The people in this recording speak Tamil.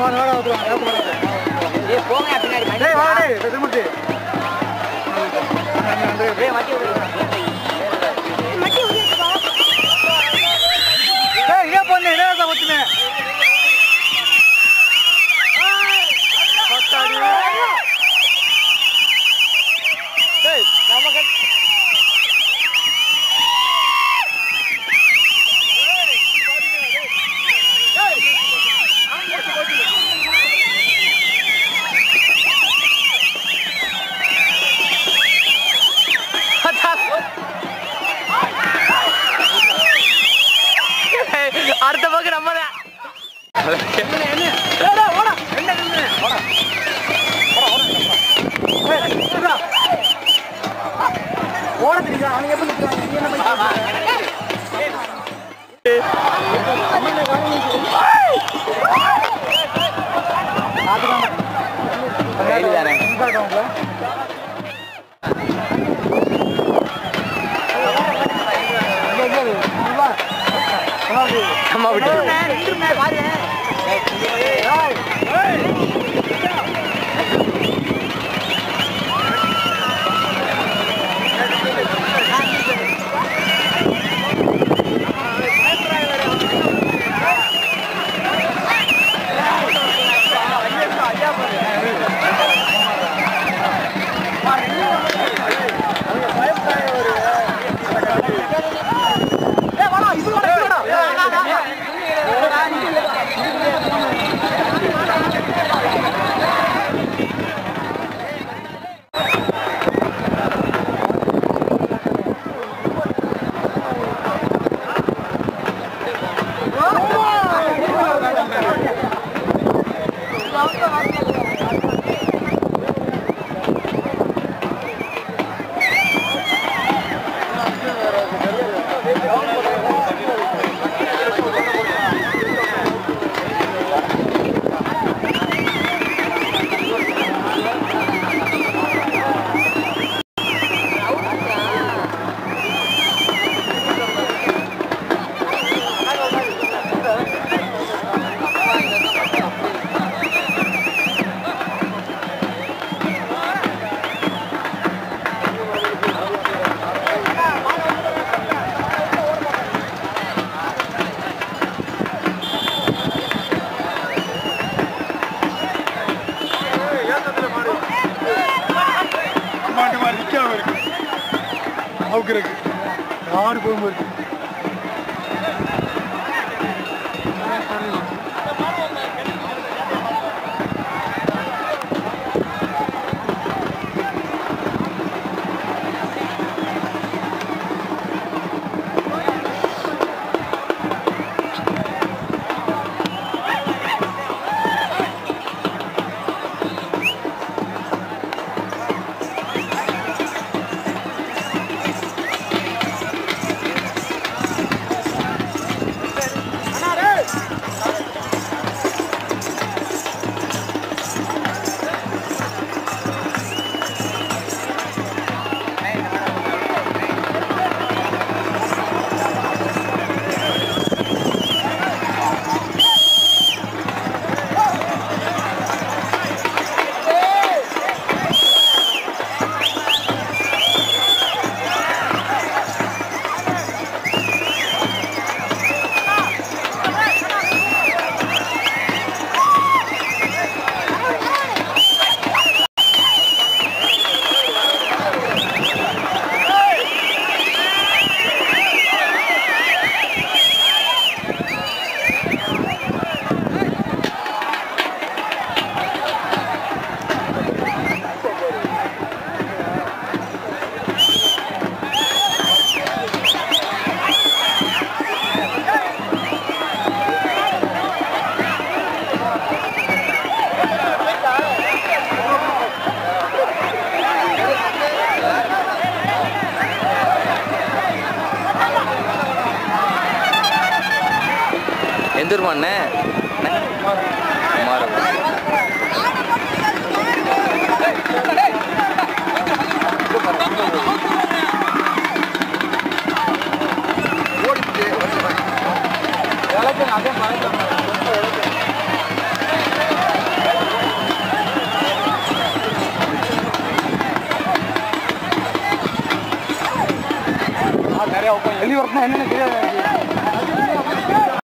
வாங்க வாங்க வந்துருவாங்க ஏய் போங்க பின்னாடி வண்டி டேய் வாடா டேய் திரும்பி ஏய் வண்டி விடு. டேய் ஏன் பண்ணு என்ன வச்சுனே டேய் நமக்கு அடுத்த பக்கம் நம்ம தான் ஓட தெரியுதா அவனுக்கு எப்படி நிற்கிறாங்க நீ என்ன பண்ணி கைது தானே. அம்மா விட்டு மாட்டு மாதிரி நிற்காம இருக்கு அவுக்குறக்கு யாரு போகும்போது எந்த ஊருமா அண்ணே குமாரம் நிறைய எழுதி வரணும் என்னன்னு தெரியாது எனக்கு.